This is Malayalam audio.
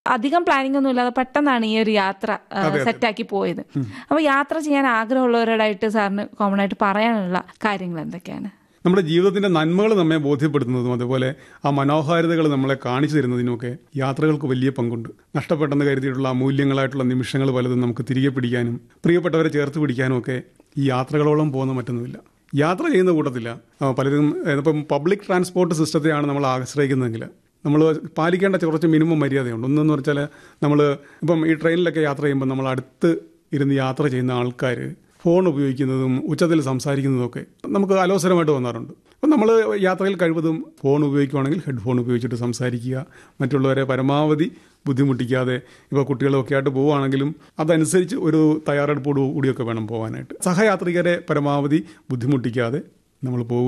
അധികം പ്ലാനിംഗ് ഒന്നും ഇല്ലാതെ പെട്ടെന്നാണ് ഈ ഒരു യാത്ര സെറ്റാക്കി പോയത് അപ്പൊ യാത്ര ചെയ്യാൻ ആഗ്രഹമുള്ളവരോടായിട്ട് സാറിന് കോമൺ ആയിട്ട് പറയാനുള്ള കാര്യങ്ങൾ എന്തൊക്കെയാണ് നമ്മുടെ ജീവിതത്തിന്റെ നന്മകൾ നമ്മെ ബോധ്യപ്പെടുത്തുന്നതും അതുപോലെ ആ മനോഹാരിതകൾ നമ്മളെ കാണിച്ചു തരുന്നതിനുമൊക്കെ യാത്രകൾക്ക് വലിയ പങ്കുണ്ട് നഷ്ടപ്പെട്ടെന്ന് കരുതിയിട്ടുള്ള അമൂല്യങ്ങളായിട്ടുള്ള നിമിഷങ്ങൾ പലതും നമുക്ക് തിരികെ പിടിക്കാനും പ്രിയപ്പെട്ടവരെ ചേർത്ത് പിടിക്കാനും ഒക്കെ ഈ യാത്രകളോളം പോകുന്ന മറ്റൊന്നുമില്ല യാത്ര ചെയ്യുന്ന കൂട്ടത്തില്ല ആ, പലരും ഏ, ഇപ്പം പബ്ലിക് ട്രാൻസ്പോർട്ട് സിസ്റ്റത്തെയാണ് നമ്മൾ ആശ്രയിക്കുന്നതെങ്കിൽ നമ്മൾ പാലിക്കേണ്ട കുറച്ച് മിനിമം മര്യാദയുണ്ട് ഒന്നെന്ന് വെച്ചാൽ നമ്മൾ ഇപ്പം ഈ ട്രെയിനിലൊക്കെ യാത്ര ചെയ്യുമ്പോൾ നമ്മൾ അടുത്ത് ഇരുന്ന് യാത്ര ചെയ്യുന്ന ആൾക്കാർ ഫോൺ ഉപയോഗിക്കുന്നതും ഉച്ചത്തിൽ സംസാരിക്കുന്നതും ഒക്കെ നമുക്ക് അലോസരമായിട്ട് തോന്നാറുണ്ട് അപ്പം നമ്മൾ യാത്രയിൽ കഴിവതും ഫോൺ ഉപയോഗിക്കുകയാണെങ്കിൽ ഹെഡ്ഫോൺ ഉപയോഗിച്ചിട്ട് സംസാരിക്കുക മറ്റുള്ളവരെ പരമാവധി ബുദ്ധിമുട്ടിക്കാതെ ഇപ്പോൾ കുട്ടികളൊക്കെ ആയിട്ട് പോവുകയാണെങ്കിലും അതനുസരിച്ച് ഒരു തയ്യാറെടുപ്പോടു കൂടിയൊക്കെ വേണം പോകാനായിട്ട് സഹയാത്രികരെ പരമാവധി ബുദ്ധിമുട്ടിക്കാതെ നമ്മൾ പോകുക